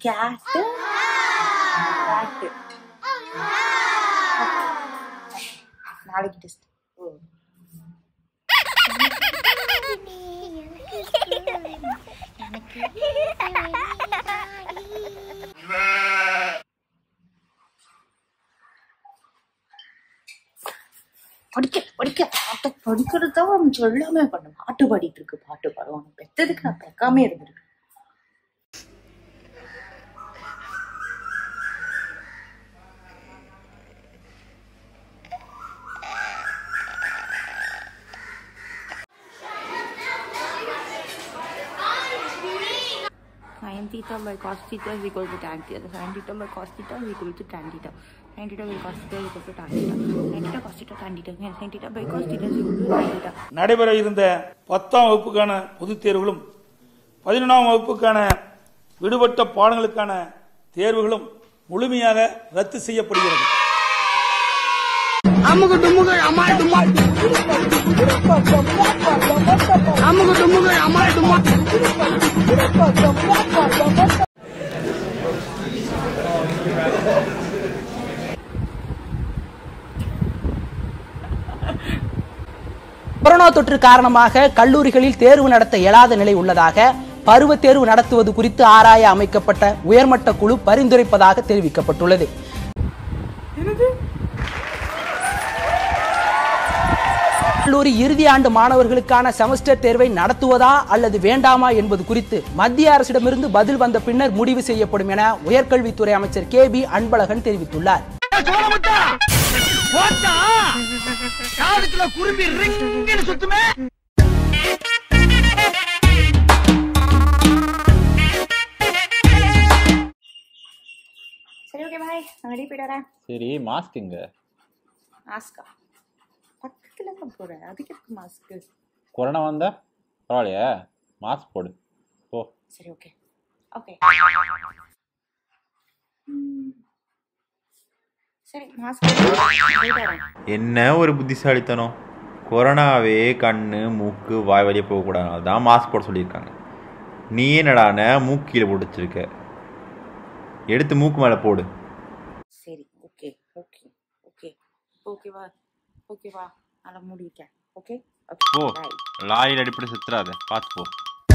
கேட்டு கேட்டு நாளைக்கு டெஸ்ட் படிக்க படிக்க பாட்டு படிக்கிறது தான் அவன் சொல்லாம பண்ண பாட்டு பாடிட்டு இருக்கு பாட்டு பாடுவான் பெத்ததுக்கு நான் பெக்காம இருந்திருக்கு sin theta by cos theta is equal to tan theta. Sin theta by cos theta is equal to tan theta. Sin theta by cos theta is equal to tan theta. Sin theta cos theta tan theta. Hence, sin theta by cos theta is equal to tan theta. நடைபெற இருந்த பத்தாம் வகுப்புக்கான பொதுத் தேர்வுகளும் பதினொன்றாம் வகுப்புக்கான விடுபட்ட பாடங்களுக்கான தேர்வுகளும் முழுமையாக ரத்து செய்யப்படுகிறது அமுகு டுமுகு அமால் டுமால் அமுகு டுமுகு அமால் டுமால் கொரோனா தொற்று காரணமாக கல்லூரிகளில் தேர்வு நடத்த இயலாத நிலை உள்ளதாக பருவத் தேர்வு நடத்துவது குறித்து ஆராய அமைக்கப்பட்ட உயர்மட்ட குழு பரிந்துரைப்பதாக தெரிவிக்கப்பட்டுள்ளது கல்லூரி இறுதி ஆண்டு மாணவர்களுக்கான செமஸ்டர் தேர்வை நடத்துவதா அல்லது வேண்டாமா என்பது குறித்து மத்திய அரசிடமிருந்து பதில் வந்த பின்னர் முடிவு செய்யப்படும் என உயர்கல்வித்துறை அமைச்சர் கே பி அன்பழகன் தெரிவித்துள்ளார் சோழமுத்தா போட்டா காதுக்குள்ள குரும்பி ரிங்குன்னு சுத்துமே சரி ஓகே பாய் நான் வெளியே போயிட்டு வரேன் சரி மாஸ்க் எங்க மாஸ்கா பக்கத்துல தான் போறேன் அதுக்கு இருக்கு மாஸ்க்கு கொரோனா வந்தா பரவாயில்லையா மாஸ்க் போடு போ சரி ஓகே ஓகே சரி மாஸ்க் போயிட்டு வரேன் என்ன ஒரு புத்திசாலித்தனம் கொரோனாவே கண்ணு மூக்கு வாய் வழியே போகக்கூடாது அதான் மாஸ்க் போட சொல்லியிருக்காங்க நீ என்னடான மூக்கு கீழே போட்டு வச்சிருக்க எடுத்து மூக்கு மேலே போடு சரி ஓகே ஓகே ஓகே ஓகேவா ஓகேவா நல்லா மூடிட்டேன் ஓகே போ ஓகே பாய் லாரியில் அடிப்படை சுத்துறாத பார்த்து போ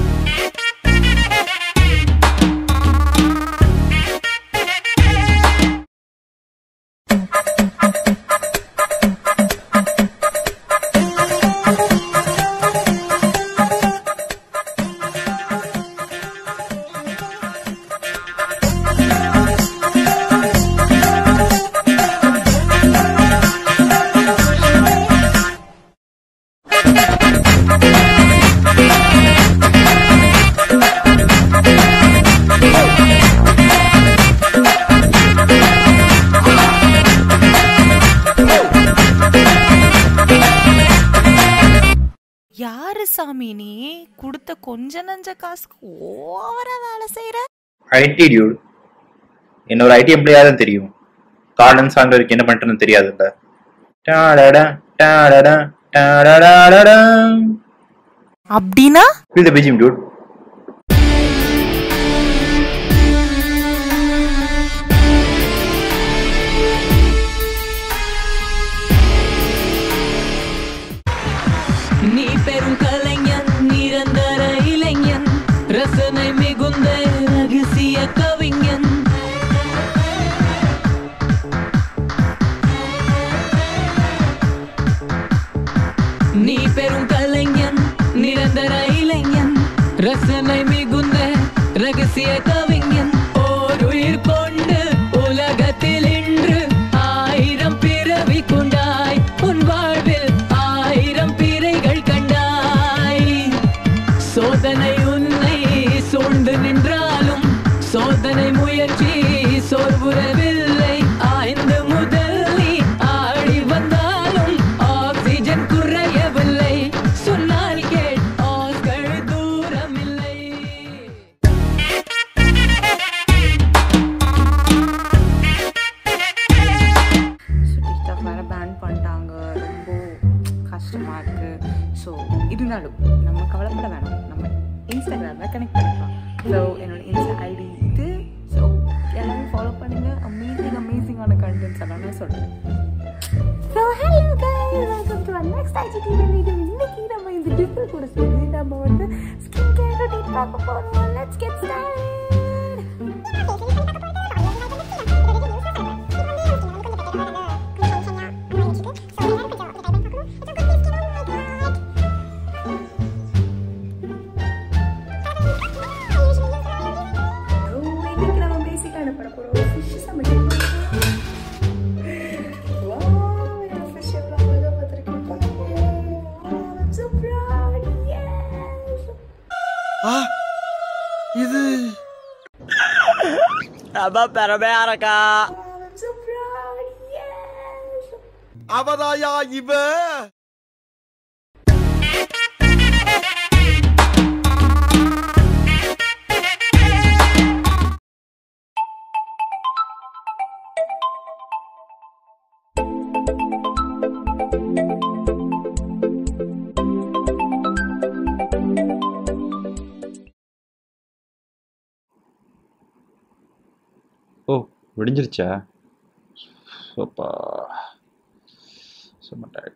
யாரு சாமி நீ கொடுத்த கொஞ்ச நஞ்ச காசுக்கு ஓவரா வேலை செய்யற ஐடி டியூட் என்னோட ஐடி எம்ப்ளாயா தான் தெரியும் கார்டன் சாங் வரைக்கும் என்ன பண்றேன்னு தெரியாதுல்ல டாடடா, டாடடா, டாடடாடடா. அப்படின்னா Feel the BGM, dude. நீ பெரும் கலைஞன் நிரந்தர இளைஞன் ரசனை மிகுந்த ரகசிய கவிஞன் நீ பெரும் கலைஞன் நிரந்தர இளைஞன் ரசனை மிகுந்த ரகசிய கவிஞன் ஓர் உயிர் கொண்டு உலகத்தில் இன்று ஆயிரம் பிறவி கொண்டாய் உன் வாழ்வில் ஆயிரம் பிறைகள் கண்டாய் சோதனை உன்னை சூழ்ந்து நின்றாலும் சோதனை முயற்சி சோர்வுறவில்லை ஆய்ந்து முதல் நீ ஆடி வந்தாலும் ஆக்சிஜன் குறையவில்லை சொன்னால் கேள் ஆஸ்கள் தூரமில்லை டிக்டாக் வேறு பேன் பண்ணிட்டாங்க ரொம்ப கஷ்டமாக இருக்குது ஸோ இருந்தாலும் நம்ம கவலைப்பட வேணாம் நம்ம இன்ஸ்டாகிராமில் கனெக்ட் பண்ணிக்கலாம் ஸோ என்னோட இன்ஸ்டா ஐடி இது ஸோ அப்படின்னு சொன்னோன்னு சொல்கிறேன் so hello guys welcome to next IGTV video இன்னைக்கு நம்ம இந்த டிஃபர் கூட சேர்ந்து நம்ம வந்து ஸ்கின் கேர் ரொட்டீன் பார்க்க போகிறோம் லெட்ஸ் கெட் இன்னைக்கு நம்ம பேசிக்கான பண்ண போகிறோம் ஃபிஷ் சமைக்க போகிறோம் Wow, என் fish எவ்வளவு அழகா பார்த்திருக்கேன் பாருங்க. Wow, I'm so proud. Yes. இது அப்பா பெறமையா இருக்கா Wow, I'm so proud. Yes. அவதாயா இவ ஓ விடிஞ்சிருச்சா சோப்பா சும்மா tired.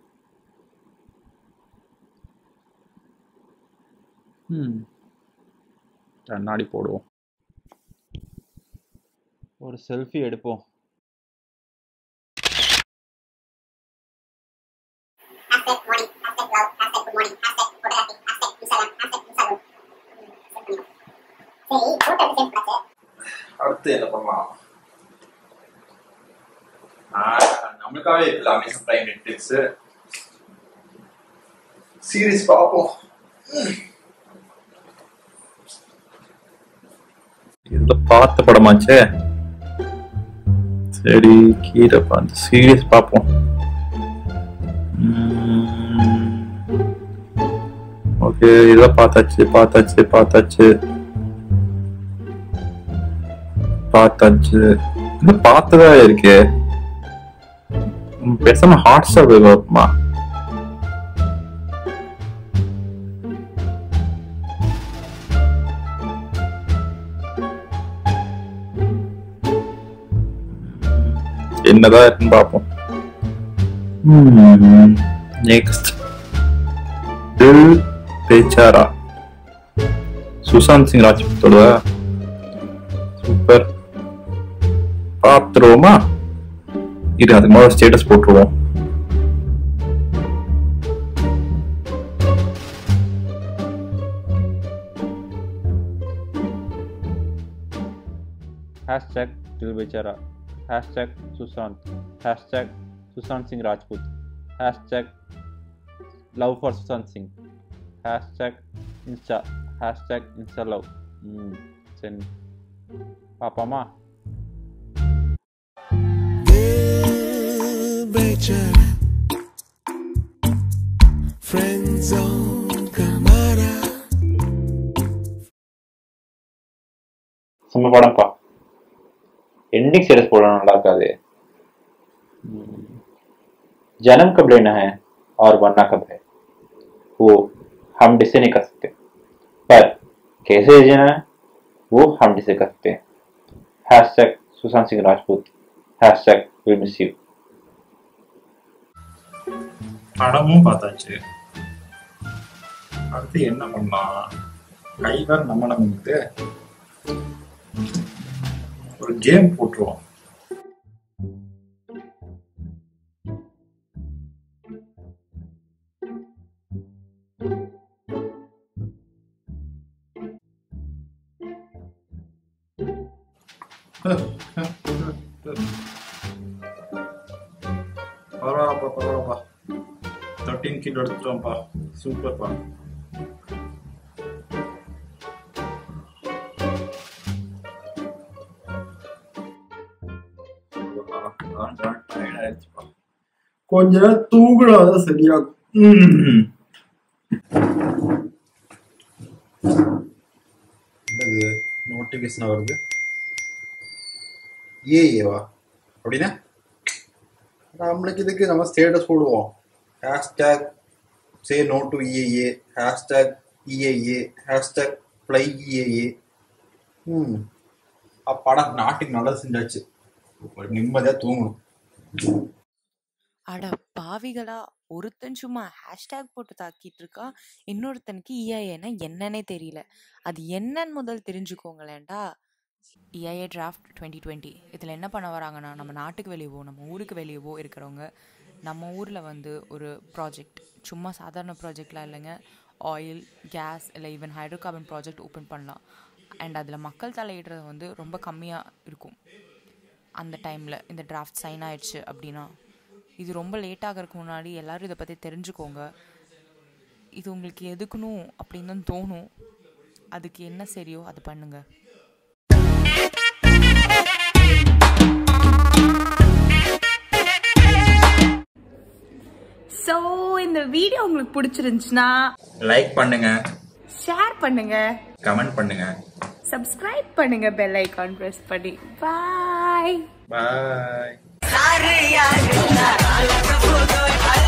ம் கண்ணாடி போடுவோம் ஒரு செல்ஃபி எடுப்போம் அடுத்து என்ன பண்ணலாம் நம்மளுக்காகவே இருக்குல்ல அமேசான் பிரைம் நெட்ஃபிளிக்ஸ் சீரிஸ் பார்ப்போம் இதுல பார்த்த படமாச்சே சரி கீரை பார்த்து சீரியஸ் பார்ப்போம் ஓகே இதெல்லாம் பார்த்தாச்சு பார்த்தாச்சு பார்த்தாச்சு பார்த்தாச்சு இது பார்த்ததா இருக்கே ம், பேசாம ஹாட் ஸ்டார் பார்ப்போமா என்னதான் இருக்குன்னு பார்ப்போம் நெக்ஸ்ட் தில் பேச்சாரா சுசாந்த் சிங் ராஜ்புத்தோட சூப்பர் பார்த்துருவோமா இரு அதுக்கு முதல்ல ஸ்டேட்டஸ் போட்டுருவோம் Hashtag Dil Bechara. Hashtag Susant. Hashtag Susant Singh Rajput. Hashtag Love for Susant Singh. Hashtag Insta. Hashtag Insta Love. Hmm. Send. பாப்பாமா बेचारा फ्रेंड जोन का मारा செம்ம படம்ப்பா எண்டிங் ஸ்டேட்டஸ் போட நல்லா இருக்காது हम्म, जन्म कब लेना है और मरना कब है वो हम डिसाइड नहीं कर सकते पर कैसे जीना है वो हम डिसाइड कर सकते हैं hashtag Sushant Singh Rajput hashtag will miss you படமும் பார்த்தாச்சு அடுத்து என்ன பண்ணலாம் கை வேற நம்ம நமக்கு ஒரு கேம் போட்டுருவோம் பரவாயில்லப்பா பரவாயில்லப்பா தேர்ட்டீன் கிலோ எடுத்துட்டோம்ப்பா சூப்பர்ப்பா கொஞ்ச நேரம் தூங்கினாதான் சரியாகும் ம். என்னது நோட்டிபிகேஷன் வருது ஏஏவா அப்படின்னா நம்மளுக்கு இதுக்கு நம்ம ஸ்டேட்டஸ் போடுவோம் hashtag say no to EIA hashtag EIA hashtag fly EIA ம் அப்பாடா நாட்டுக்கு நல்லது செஞ்சாச்சு ஒரு நிம்மதியாக தூங்கணும் அட பாவிகளா ஒருத்தன் சும்மா ஹேஷ்டேக் போட்டு தாக்கிட்டு இருக்கா இன்னொருத்தனுக்கு இஐஏனா என்னன்னே தெரியல அது என்னன்னு முதல் தெரிஞ்சுக்கோங்களேன்டா இஐஏ டிராஃப்ட் டுவெண்ட்டி டுவெண்ட்டி இதில் என்ன பண்ண வராங்கன்னா நம்ம நாட்டுக்கு வெளியவோ நம்ம ஊருக்கு வெளியவோ இருக்கிறவங்க நம்ம ஊரில் வந்து ஒரு ப்ராஜெக்ட் சும்மா சாதாரண ப்ராஜெக்ட்லாம் இல்லைங்க ஆயில் கேஸ் இல்லை even hydrocarbon project open பண்ணலாம் அண்ட் அதில் மக்கள் தலையிடுறது வந்து ரொம்ப கம்மியாக இருக்கும் அந்த டைமில் இந்த டிராஃப்ட் சைன் ஆயிடுச்சு அப்படின்னா இது ரொம்ப லேட் ஆகிறதுக்கு முன்னாடி எல்லாரும் இதை பற்றி தெரிஞ்சுக்கோங்க இது உங்களுக்கு எதுக்கணும் அப்படின்னு தான் தோணும் அதுக்கு என்ன சரியோ அது பண்ணுங்க ஸோ இந்த வீடியோ உங்களுக்கு பிடிச்சிருந்துச்சுன்னா லைக் பண்ணுங்க ஷேர் பண்ணுங்க கமெண்ட் பண்ணுங்க சப்ஸ்கிரைப் பண்ணுங்க பெல் ஐகான் ப்ரெஸ் பண்ணி பாய் பாய் யாரு யாரு